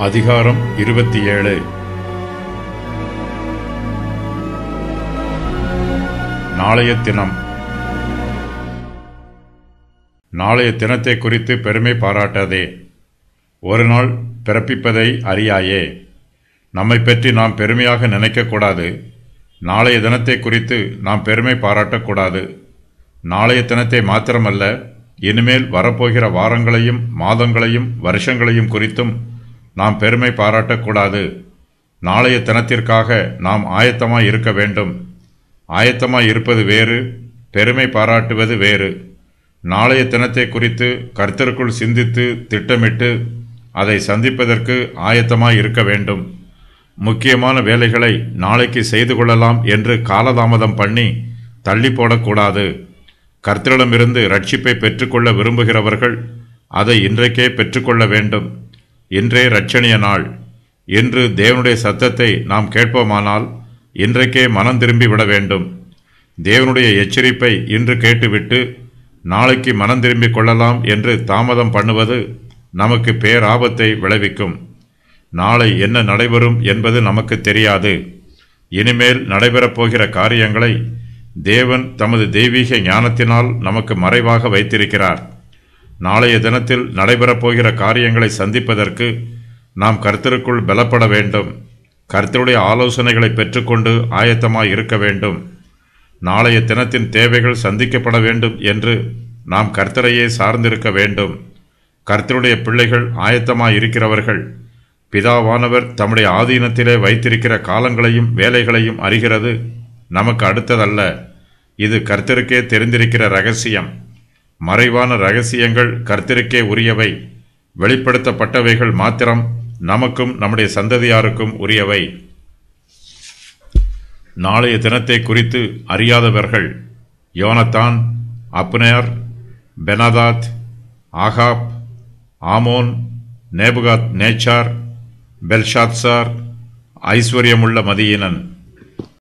அதிகாரம் இருபத்தி ஏழு நாளைய தினம் நாளைய தினத்தை குறித்து பெருமை பாராட்டாதே ஒரு நாள் பிறப்பிப்பதை அறியாயே நம்மை பற்றி நாம் பெருமையாக நினைக்கக்கூடாது நாளைய தினத்தை குறித்து நாம் பெருமை பாராட்டக்கூடாது நாளைய தினத்தை மாத்திரமல்ல இனிமேல் வரப்போகிற வாரங்களையும் மாதங்களையும் வருஷங்களையும் குறித்தும் நாம் பெருமை பாராட்டக்கூடாது நாளைய தினத்திற்காக நாம் ஆயத்தமாய் இருக்க வேண்டும் ஆயத்தமாய் இருப்பது வேறு பெருமை பாராட்டுவது வேறு நாளைய தினத்தை குறித்து கர்த்தருக்குள் சிந்தித்து திட்டமிட்டு அதை சந்திப்பதற்கு ஆயத்தமாய் இருக்க வேண்டும் முக்கியமான வேலைகளை நாளைக்கு செய்து கொள்ளலாம் என்று காலதாமதம் பண்ணி தள்ளி போடக்கூடாது கர்த்தரிடமிருந்து ரட்சிப்பை பெற்றுக்கொள்ள விரும்புகிறவர்கள் அதை இன்றைக்கே பெற்றுக்கொள்ள வேண்டும் இன்றே ரட்சணிய நாள் இன்று தேவனுடைய சத்தத்தை நாம் கேட்போமானால் இன்றைக்கே மனம் திரும்பி விட வேண்டும் தேவனுடைய எச்சரிப்பை இன்று கேட்டுவிட்டு நாளைக்கு மனம் திரும்பிக் கொள்ளலாம் என்று தாமதம் பண்ணுவது நமக்கு பேராபத்தை விளைவிக்கும் நாளை என்ன நடைபெறும் என்பது நமக்கு தெரியாது இனிமேல் நடைபெறப் போகிற காரியங்களை தேவன் தமது தெய்வீக ஞானத்தினால் நமக்கு மறைவாக வைத்திருக்கிறார் நாளைய தினத்தில் நடைபெறப் போகிற காரியங்களை சந்திப்பதற்கு நாம் கர்த்தருக்குள் பலப்பட வேண்டும் கர்த்தருடைய ஆலோசனைகளை பெற்றுக்கொண்டு ஆயத்தமாய் இருக்க வேண்டும் நாளைய தினத்தின் தேவைகள் சந்திக்கப்பட வேண்டும் என்று நாம் கர்த்தரையே சார்ந்திருக்க வேண்டும் கர்த்தருடைய பிள்ளைகள் ஆயத்தமாய் இருக்கிறவர்கள் பிதாவானவர் தம்முடைய ஆதீனத்திலே வைத்திருக்கிற காலங்களையும் வேலைகளையும் அறிகிறது நமக்கு அடுத்ததல்ல இது கர்த்தருக்கே தெரிந்திருக்கிற ரகசியம் மறைவான ரகசியங்கள் கர்த்தருக்கே உரியவை வெளிப்படுத்தப்பட்டவைகள் மாத்திரம் நமக்கும் நம்முடைய சந்ததியாருக்கும் உரியவை நாளைய தினத்தை குறித்து அறியாதவர்கள் Jonathan Abner Benhadad Ahab Amon Nebuchadnezzar Belshazzar ஐஸ்வர்யமுள்ள மதியினன்